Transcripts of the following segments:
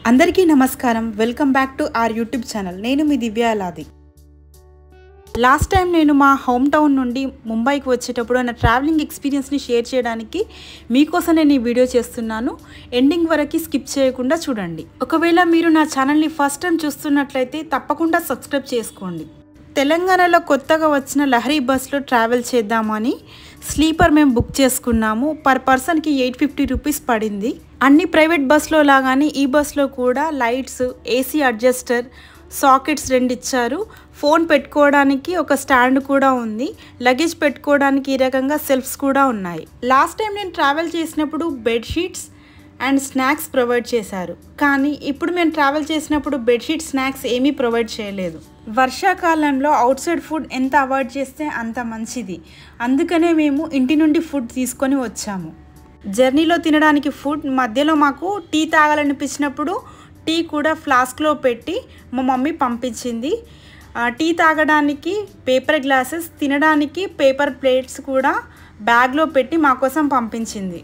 అందరికీ నమస్కారం welcome back to our YouTube channel నేను మీ దివ్యాలాది లాస్ట్ టైం నేను మా హోమ్ టౌన్ నుండి ముంబైకి వచ్చేటప్పుడు నా ట్రావెలింగ్ ఎక్స్పీరియన్స్ని షేర్ చేయడానికి మీకోసం నేను ఈ వీడియో చేస్తున్నాను ఎండింగ్ వరకు స్కిప్ చేయకుండా చూడండి ఒకవేళ మీరు నా ఛానల్ని ఫస్ట్ టైం చూస్తున్నట్లయితే తప్పకుండా సబ్స్క్రైబ్ చేసుకోండి తెలంగాణలో కొత్తగా వచ్చిన లహరీ బస్లో ట్రావెల్ చేద్దామని స్లీపర్ మేము బుక్ చేసుకున్నాము పర్ పర్సన్కి ఎయిట్ ఫిఫ్టీ రూపీస్ పడింది అన్ని ప్రైవేట్ బస్లో లాగానే ఈ బస్లో కూడా లైట్స్ ఏసీ అడ్జస్టర్ సాకెట్స్ రెండు ఇచ్చారు ఫోన్ పెట్టుకోవడానికి ఒక స్టాండ్ కూడా ఉంది లగేజ్ పెట్టుకోవడానికి ఈ రకంగా సెల్ఫ్స్ కూడా ఉన్నాయి లాస్ట్ టైం నేను ట్రావెల్ చేసినప్పుడు బెడ్షీట్స్ అండ్ స్నాక్స్ ప్రొవైడ్ చేశారు కానీ ఇప్పుడు మేము ట్రావెల్ చేసినప్పుడు బెడ్షీట్ స్నాక్స్ ఏమీ ప్రొవైడ్ చేయలేదు వర్షాకాలంలో అవుట్ సైడ్ ఫుడ్ ఎంత అవాయిడ్ చేస్తే అంత మంచిది అందుకనే మేము ఇంటి నుండి ఫుడ్ తీసుకొని వచ్చాము జర్నీలో తినడానికి ఫుడ్ మధ్యలో మాకు టీ తాగాలనిపించినప్పుడు టీ కూడా ఫ్లాస్క్లో పెట్టి మా మమ్మీ పంపించింది ఆ, టీ తాగడానికి పేపర్ గ్లాసెస్ తినడానికి పేపర్ ప్లేట్స్ కూడా బ్యాగ్లో పెట్టి మా కోసం పంపించింది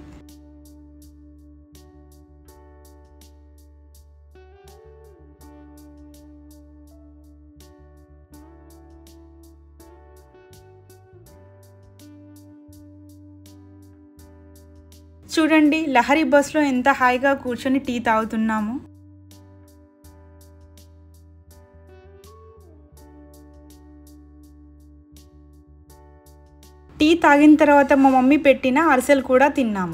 చూడండి లహరి బస్లో ఎంత హాయిగా కూర్చొని టీ తాగుతున్నాము టీ తాగిన తర్వాత మా మమ్మీ పెట్టిన అరిసెలు కూడా తిన్నాము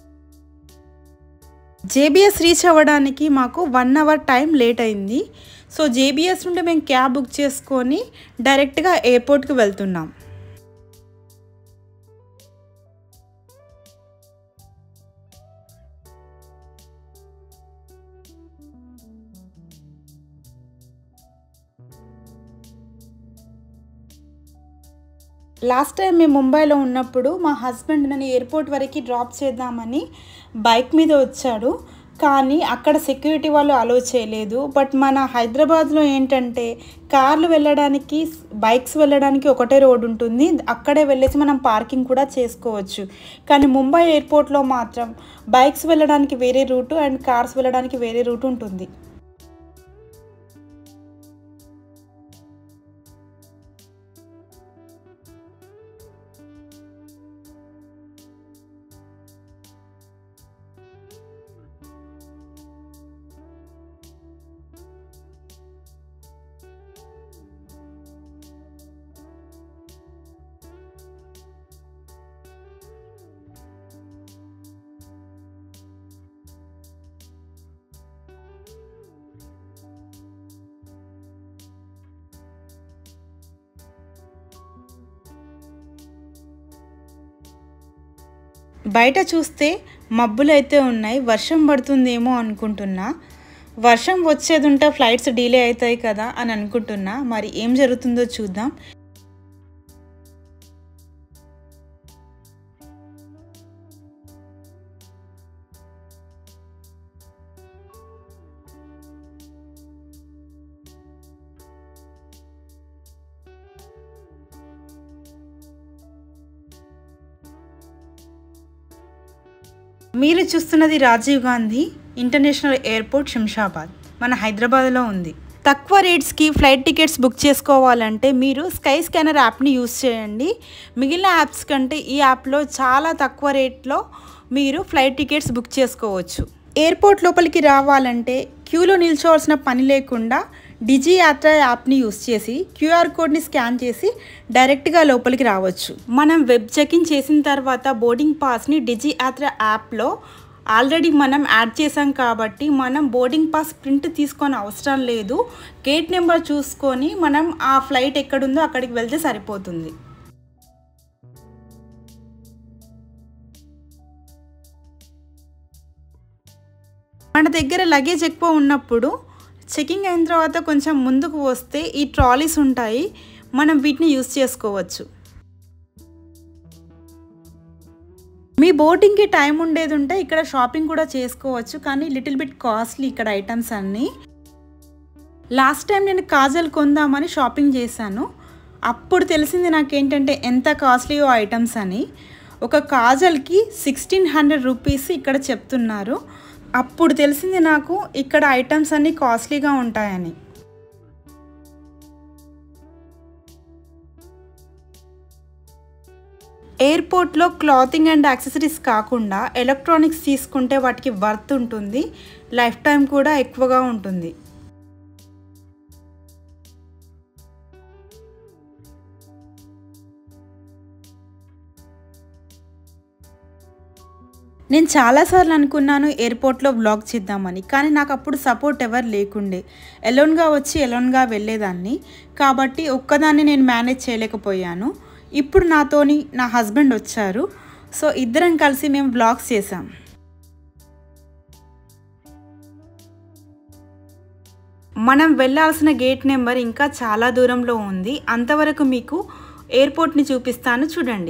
జేబీఎస్ రీచ్ అవ్వడానికి మాకు వన్ అవర్ టైం లేట్ అయింది సో జేబీఎస్ నుండి మేము క్యాబ్ బుక్ చేసుకొని డైరెక్ట్గా ఎయిర్పోర్ట్కి వెళ్తున్నాం లాస్ట్ టైం మేము ముంబైలో ఉన్నప్పుడు మా హస్బెండ్ నన్ను ఎయిర్పోర్ట్ వరకు డ్రాప్ చేద్దామని బైక్ మీద వచ్చాడు కానీ అక్కడ సెక్యూరిటీ వాళ్ళు అలో చేయలేదు బట్ మన హైదరాబాద్లో ఏంటంటే కార్లు వెళ్ళడానికి బైక్స్ వెళ్ళడానికి ఒకటే రోడ్ ఉంటుంది అక్కడే వెళ్ళేసి మనం పార్కింగ్ కూడా చేసుకోవచ్చు కానీ ముంబై ఎయిర్పోర్ట్లో మాత్రం బైక్స్ వెళ్ళడానికి వేరే రూటు అండ్ కార్స్ వెళ్ళడానికి వేరే రూట్ ఉంటుంది బయట చూస్తే మబ్బులు అయితే ఉన్నాయి వర్షం పడుతుందేమో అనుకుంటున్నా వర్షం వచ్చేది ఉంటే ఫ్లైట్స్ డిలే అవుతాయి కదా అని అనుకుంటున్నా మరి ఏం జరుగుతుందో చూద్దాం మీరు చూస్తున్నది రాజీవ్ గాంధీ ఇంటర్నేషనల్ ఎయిర్పోర్ట్ శంషాబాద్ మన హైదరాబాద్లో ఉంది తక్కువ రేట్స్కి ఫ్లైట్ టికెట్స్ బుక్ చేసుకోవాలంటే మీరు స్కై స్కానర్ యాప్ని యూస్ చేయండి మిగిలిన యాప్స్ కంటే ఈ యాప్లో చాలా తక్కువ రేట్లో మీరు ఫ్లైట్ టికెట్స్ బుక్ చేసుకోవచ్చు ఎయిర్పోర్ట్ లోపలికి రావాలంటే క్యూలో నిల్చోవాల్సిన పని లేకుండా డిజీ యాత్ర యాప్ని యూస్ చేసి క్యూఆర్ కోడ్ని స్కాన్ చేసి డైరెక్ట్గా లోపలికి రావచ్చు మనం వెబ్ చెకింగ్ చేసిన తర్వాత బోర్డింగ్ పాస్ని డిజీ యాత్ర యాప్లో ఆల్రెడీ మనం యాడ్ చేసాం కాబట్టి మనం బోర్డింగ్ పాస్ ప్రింట్ తీసుకొని అవసరం లేదు గేట్ నెంబర్ చూసుకొని మనం ఆ ఫ్లైట్ ఎక్కడుందో అక్కడికి వెళ్తే సరిపోతుంది మన దగ్గర లగేజ్ ఎక్కువ ఉన్నప్పుడు చెకింగ్ అయిన తర్వాత కొంచెం ముందుకు వస్తే ఈ ట్రాలీస్ ఉంటాయి మనం వీటిని యూస్ చేసుకోవచ్చు మీ బోటింగ్కి టైం ఉండేది ఉంటే ఇక్కడ షాపింగ్ కూడా చేసుకోవచ్చు కానీ లిటిల్ బిట్ కాస్ట్లీ ఇక్కడ ఐటమ్స్ అన్నీ లాస్ట్ టైం నేను కాజల్ కొందామని షాపింగ్ చేశాను అప్పుడు తెలిసింది నాకేంటంటే ఎంత కాస్ట్లీయో ఐటమ్స్ అని ఒక కాజల్కి సిక్స్టీన్ హండ్రెడ్ రూపీస్ ఇక్కడ చెప్తున్నారు అప్పుడు తెలిసింది నాకు ఇక్కడ ఐటమ్స్ అన్నీ కాస్ట్లీగా ఉంటాయని ఎయిర్పోర్ట్లో క్లాతింగ్ అండ్ యాక్సెసరీస్ కాకుండా ఎలక్ట్రానిక్స్ తీసుకుంటే వాటికి వర్త్ ఉంటుంది లైఫ్ టైం కూడా ఎక్కువగా ఉంటుంది నేను చాలాసార్లు అనుకున్నాను ఎయిర్పోర్ట్లో బ్లాగ్ చేద్దామని కానీ నాకు అప్పుడు సపోర్ట్ ఎవరు లేకుండే ఎలోన్గా వచ్చి ఎలోన్గా వెళ్ళేదాన్ని కాబట్టి ఒక్కదాన్ని నేను మేనేజ్ చేయలేకపోయాను ఇప్పుడు నాతోని నా హస్బెండ్ వచ్చారు సో ఇద్దరం కలిసి మేము బ్లాగ్స్ చేసాం మనం వెళ్ళాల్సిన గేట్ నెంబర్ ఇంకా చాలా దూరంలో ఉంది అంతవరకు మీకు ఎయిర్పోర్ట్ని చూపిస్తాను చూడండి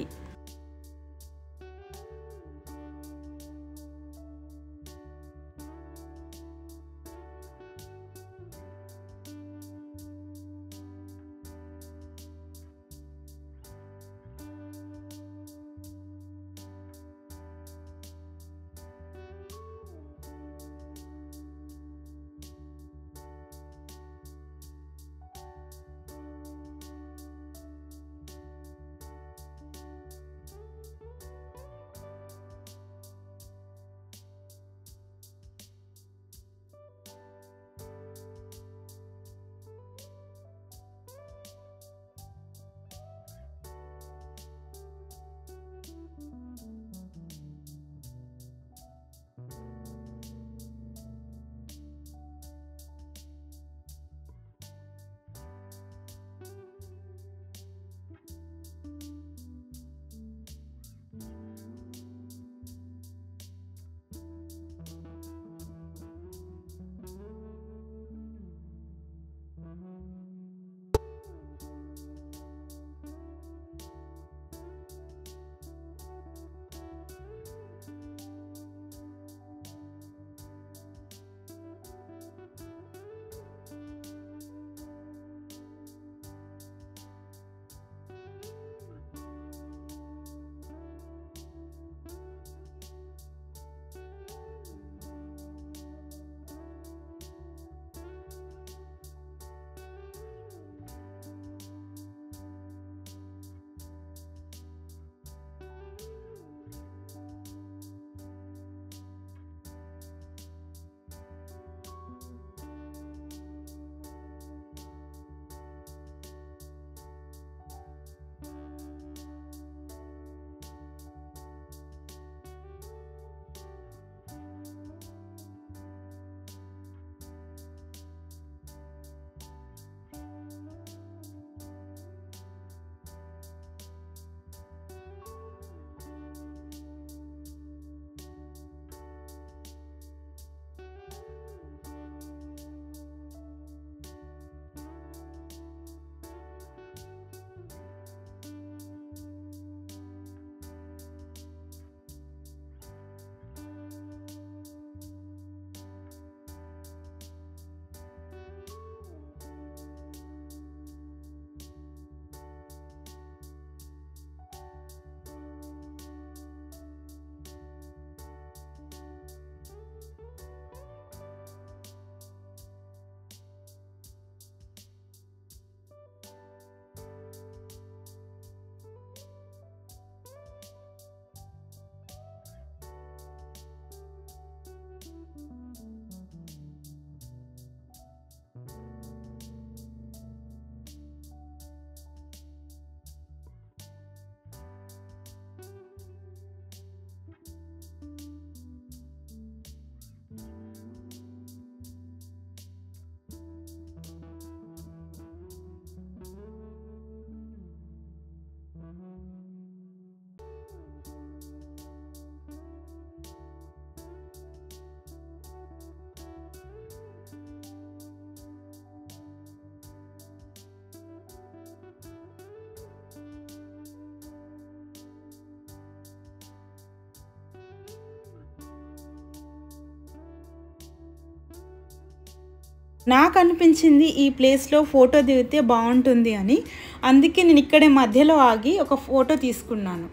నాకు అనిపించింది ఈ ప్లేస్లో ఫోటో దిగితే బాగుంటుంది అని అందుకే నేను ఇక్కడే మధ్యలో ఆగి ఒక ఫోటో తీసుకున్నాను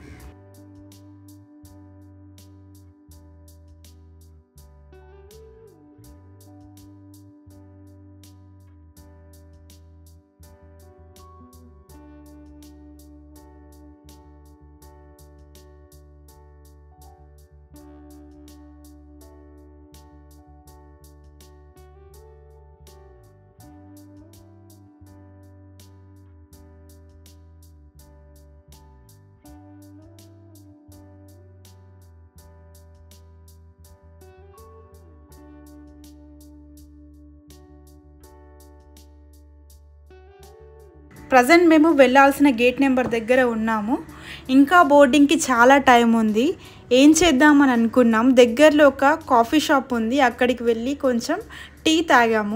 ప్రజెంట్ మేము వెళ్ళాల్సిన గేట్ నెంబర్ దగ్గర ఉన్నాము ఇంకా బోర్డింగ్కి చాలా టైం ఉంది ఏం చేద్దామని అనుకున్నాం దగ్గరలో ఒక కాఫీ షాప్ ఉంది అక్కడికి వెళ్ళి కొంచెం టీ తాగాము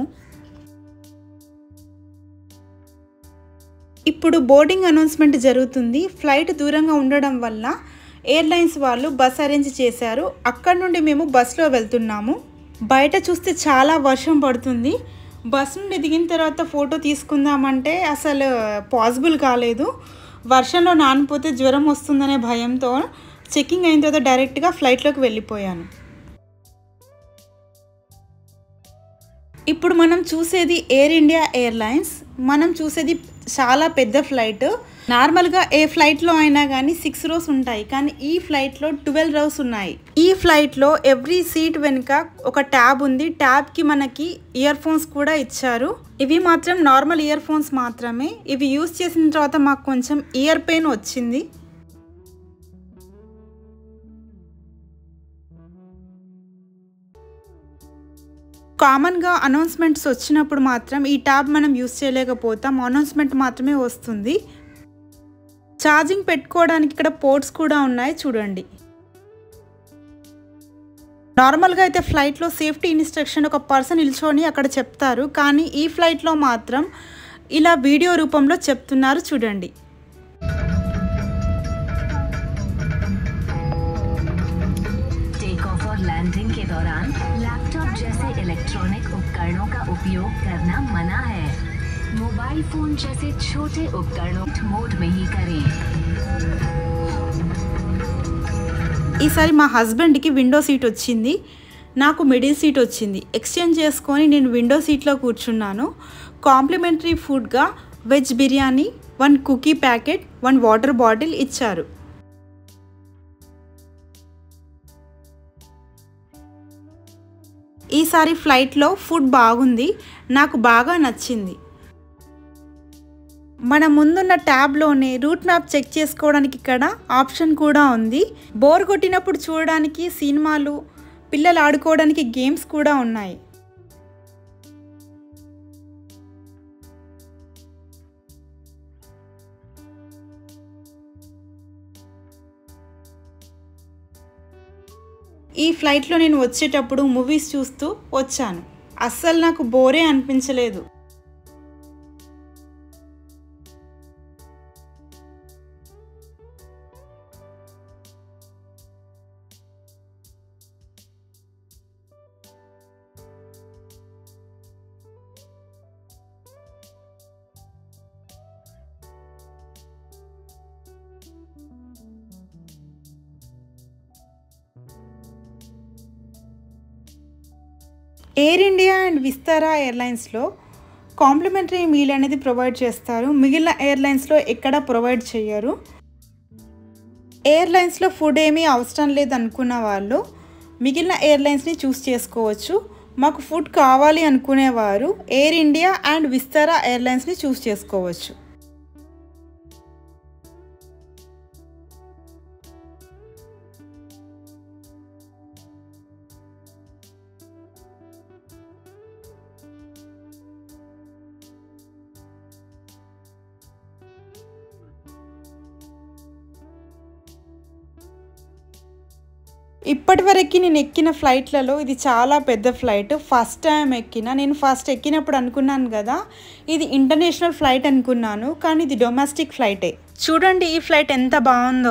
ఇప్పుడు బోర్డింగ్ అనౌన్స్మెంట్ జరుగుతుంది ఫ్లైట్ దూరంగా ఉండడం వల్ల ఎయిర్లైన్స్ వాళ్ళు బస్ అరేంజ్ చేశారు అక్కడ నుండి మేము బస్లో వెళ్తున్నాము బయట చూస్తే చాలా వర్షం పడుతుంది బస్ నుండి దిగిన తర్వాత ఫోటో తీసుకుందామంటే అసలు పాసిబుల్ కాలేదు వర్షంలో నానిపోతే జ్వరం వస్తుందనే భయంతో చెక్కింగ్ అయిన తర్వాత డైరెక్ట్గా ఫ్లైట్లోకి వెళ్ళిపోయాను ఇప్పుడు మనం చూసేది ఎయిర్ ఇండియా ఎయిర్లైన్స్ మనం చూసేది చాలా పెద్ద ఫ్లైట్ నార్మల్గా ఏ ఫ్లైట్లో అయినా కానీ సిక్స్ రోస్ ఉంటాయి కానీ ఈ ఫ్లైట్లో ట్వెల్వ్ రోస్ ఉన్నాయి ఈ ఫ్లైట్లో ఎవ్రీ సీట్ వెనుక ఒక ట్యాబ్ ఉంది ట్యాబ్కి మనకి ఇయర్ ఫోన్స్ కూడా ఇచ్చారు ఇవి మాత్రం నార్మల్ ఇయర్ ఫోన్స్ మాత్రమే ఇవి యూస్ చేసిన తర్వాత మాకు కొంచెం ఇయర్ పెయిన్ వచ్చింది కామన్గా అనౌన్స్మెంట్స్ వచ్చినప్పుడు మాత్రం ఈ ట్యాబ్ మనం యూస్ చేయలేకపోతాం అనౌన్స్మెంట్ మాత్రమే వస్తుంది ఛార్జింగ్ పెట్టుకోవడానికి ఇక్కడ పోర్ట్స్ కూడా ఉన్నాయి చూడండి నార్మల్గా అయితే ఫ్లైట్లో సేఫ్టీ ఇన్స్ట్రక్షన్ ఒక పర్సన్ నిల్చొని అక్కడ చెప్తారు కానీ ఈ ఫ్లైట్లో మాత్రం ఇలా వీడియో రూపంలో చెప్తున్నారు చూడండి टेक ऑफ और लैंडिंग के दौरान लैपटॉप जैसे इलेक्ट्रॉनिक उपकरणों का उपयोग करना मना है मोबाइल फोन जैसे छोटे उपकरणों मोड में ही करें ఈసారి మా హస్బెండ్కి విండో సీట్ వచ్చింది నాకు మిడిల్ సీట్ వచ్చింది ఎక్స్చేంజ్ చేసుకొని నేను విండో సీట్లో కూర్చున్నాను కాంప్లిమెంటరీ ఫుడ్గా veg biryani one cookie packet one water bottle ఇచ్చారు ఈసారి ఫ్లైట్లో ఫుడ్ బాగుంది నాకు బాగా నచ్చింది మన ముందున్న ట్యాబ్లోనే రూట్ మ్యాప్ చెక్ చేసుకోవడానికి ఇక్కడ ఆప్షన్ కూడా ఉంది బోర్ కొట్టినప్పుడు చూడడానికి సినిమాలు పిల్లలు ఆడుకోవడానికి గేమ్స్ కూడా ఉన్నాయి ఈ ఫ్లైట్లో నేను వచ్చేటప్పుడు మూవీస్ చూస్తూ వచ్చాను అస్సలు నాకు బోరే అనిపించలేదు ఎయిర్ ఇండియా అండ్ విస్తారా ఎయిర్లైన్స్లో కాంప్లిమెంటరీ మీల్ అనేది ప్రొవైడ్ చేస్తారు మిగిలిన ఎయిర్లైన్స్లో ఎక్కడ ప్రొవైడ్ చేయరు ఎయిర్లైన్స్లో ఫుడ్ ఏమీ అవసరం లేదు అనుకున్న వాళ్ళు మిగిలిన ఎయిర్లైన్స్ని చూస్ చేసుకోవచ్చు మాకు ఫుడ్ కావాలి అనుకునేవారు ఎయిర్ ఇండియా అండ్ విస్తారా ఎయిర్లైన్స్ని చూస్ చేసుకోవచ్చు ఇప్పటివరకు నేను ఎక్కిన ఫ్లైట్లలో ఇది చాలా పెద్ద ఫ్లైట్ ఫస్ట్ టైం ఎక్కిన నేను ఫస్ట్ ఎక్కినప్పుడు అనుకున్నాను కదా ఇది ఇంటర్నేషనల్ ఫ్లైట్ అనుకున్నాను కానీ ఇది డొమెస్టిక్ ఫ్లైటే చూడండి ఈ ఫ్లైట్ ఎంత బాగుందో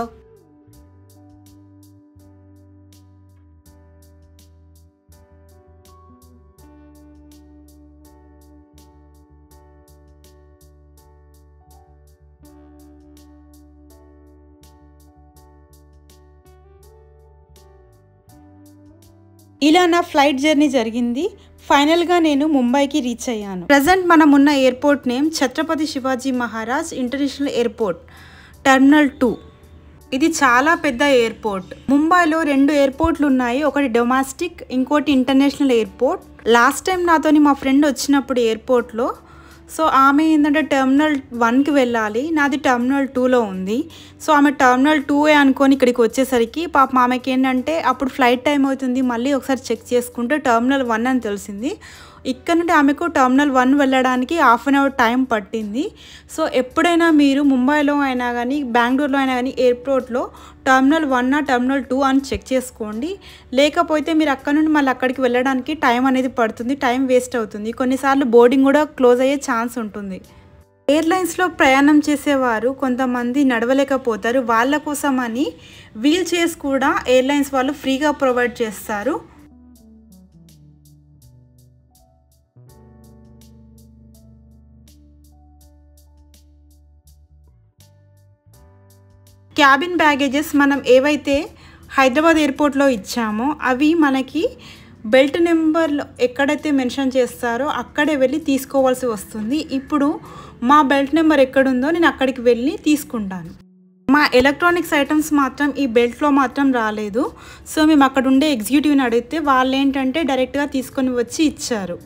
ఇలా నా ఫ్లైట్ జర్నీ జరిగింది ఫైనల్గా నేను ముంబైకి రీచ్ అయ్యాను ప్రజెంట్ మనం ఉన్న airport name Chhatrapati Shivaji Maharaj international airport terminal two ఇది చాలా పెద్ద ఎయిర్పోర్ట్ ముంబైలో రెండు ఎయిర్పోర్ట్లు ఉన్నాయి ఒకటి డొమెస్టిక్ ఇంకోటి ఇంటర్నేషనల్ ఎయిర్పోర్ట్ లాస్ట్ టైం నాతోని మా ఫ్రెండ్ వచ్చినప్పుడు ఎయిర్పోర్ట్లో సో ఆమె ఏంటంటే టెర్మినల్ వన్కి వెళ్ళాలి నాది టెర్మినల్ టూలో ఉంది సో ఆమె టెర్మినల్ టూ ఏ అనుకొని ఇక్కడికి వచ్చేసరికి పాప ఆమెకి ఏంటంటే అప్పుడు ఫ్లైట్ టైం అవుతుంది మళ్ళీ ఒకసారి చెక్ చేసుకుంటే టెర్మినల్ వన్ అని తెలిసింది ఇక్కడ నుండి ఆమెకు టర్మినల్ వన్ వెళ్ళడానికి హాఫ్ అన్ అవర్ టైం పట్టింది సో ఎప్పుడైనా మీరు ముంబైలో అయినా కానీ బెంగళూరులో అయినా కానీ ఎయిర్పోర్ట్లో టర్మినల్ వన్ టర్మినల్ టూ అని చెక్ చేసుకోండి లేకపోతే మీరు అక్కడ నుండి మళ్ళీ అక్కడికి వెళ్ళడానికి టైం అనేది పడుతుంది టైం వేస్ట్ అవుతుంది కొన్నిసార్లు బోర్డింగ్ కూడా క్లోజ్ అయ్యే ఛాన్స్ ఉంటుంది ఎయిర్లైన్స్లో ప్రయాణం చేసేవారు కొంతమంది నడవలేకపోతారు వాళ్ళ కోసమని వీల్ చైర్స్ కూడా ఎయిర్లైన్స్ వాళ్ళు ఫ్రీగా ప్రొవైడ్ చేస్తారు క్యాబిన్ బ్యాగేజెస్ మనం ఏవైతే హైదరాబాద్ ఎయిర్పోర్ట్లో ఇచ్చామో అవి మనకి బెల్ట్ నెంబర్లో ఎక్కడైతే మెన్షన్ చేస్తారో అక్కడే వెళ్ళి తీసుకోవాల్సి వస్తుంది ఇప్పుడు మా బెల్ట్ నెంబర్ ఎక్కడుందో నేను అక్కడికి వెళ్ళి తీసుకుంటాను మా ఎలక్ట్రానిక్స్ ఐటమ్స్ మాత్రం ఈ బెల్ట్లో మాత్రం రాలేదు సో మేము అక్కడ ఉండే ఎగ్జిక్యూటివ్ని అడిగితే వాళ్ళు ఏంటంటే డైరెక్ట్గా తీసుకొని వచ్చి ఇచ్చారు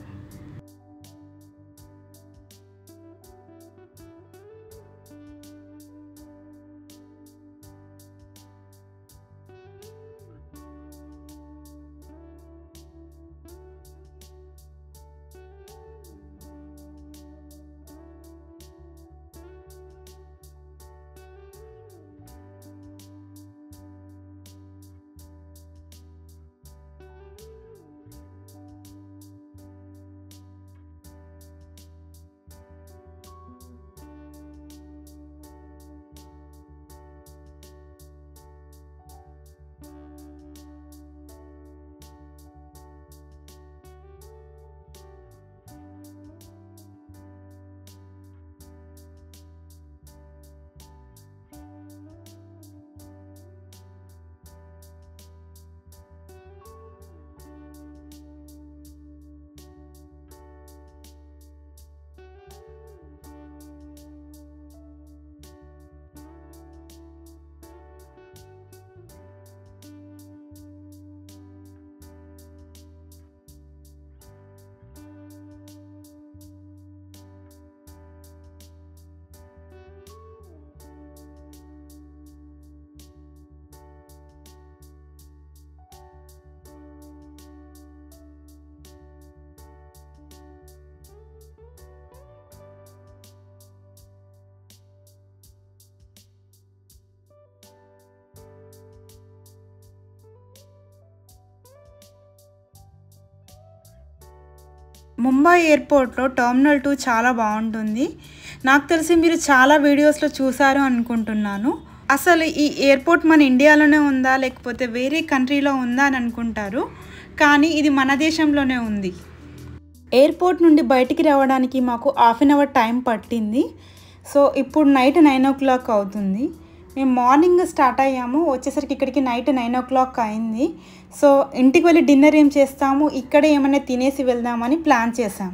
ముంబై ఎయిర్పోర్ట్లో టర్మినల్ టూ చాలా బాగుంటుంది నాకు తెలిసి మీరు చాలా వీడియోస్లో చూసారు అనుకుంటున్నాను అసలు ఈ ఎయిర్పోర్ట్ మన ఇండియాలోనే ఉందా లేకపోతే వేరే కంట్రీలో ఉందా అని అనుకుంటారు కానీ ఇది మన దేశంలోనే ఉంది ఎయిర్పోర్ట్ నుండి బయటికి రావడానికి మాకు హాఫ్ అన్ అవర్ టైం పట్టింది సో ఇప్పుడు నైట్ నైన్ ఓ క్లాక్ అవుతుంది మేము మార్నింగ్ స్టార్ట్ అయ్యాము వచ్చేసరికి ఇక్కడికి నైట్ నైన్ ఓ క్లాక్ అయింది సో ఇంటికి వెళ్ళి డిన్నర్ ఏం చేస్తాము ఇక్కడే ఏమైనా తినేసి వెళ్దామని ప్లాన్ చేసాం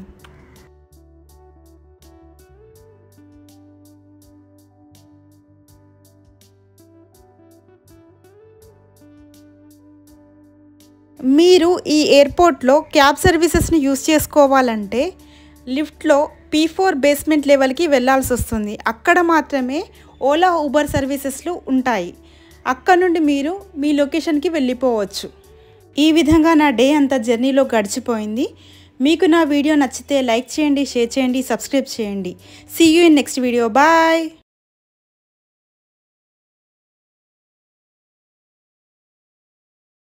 మీరు ఈ ఎయిర్పోర్ట్లో క్యాబ్ సర్వీసెస్ని యూస్ చేసుకోవాలంటే లిఫ్ట్లో పీ ఫోర్ బేస్మెంట్ లెవెల్కి వెళ్ళాల్సి వస్తుంది అక్కడ మాత్రమే ఓలా ఊబర్ సర్వీసెస్లు ఉంటాయి అక్కడ నుండి మీరు మీ లొకేషన్కి వెళ్ళిపోవచ్చు ఈ విధంగా నా డే అంతా జర్నీలో గడిచిపోయింది మీకు నా వీడియో నచ్చితే లైక్ చేయండి షేర్ చేయండి సబ్స్క్రైబ్ చేయండి see you in next video bye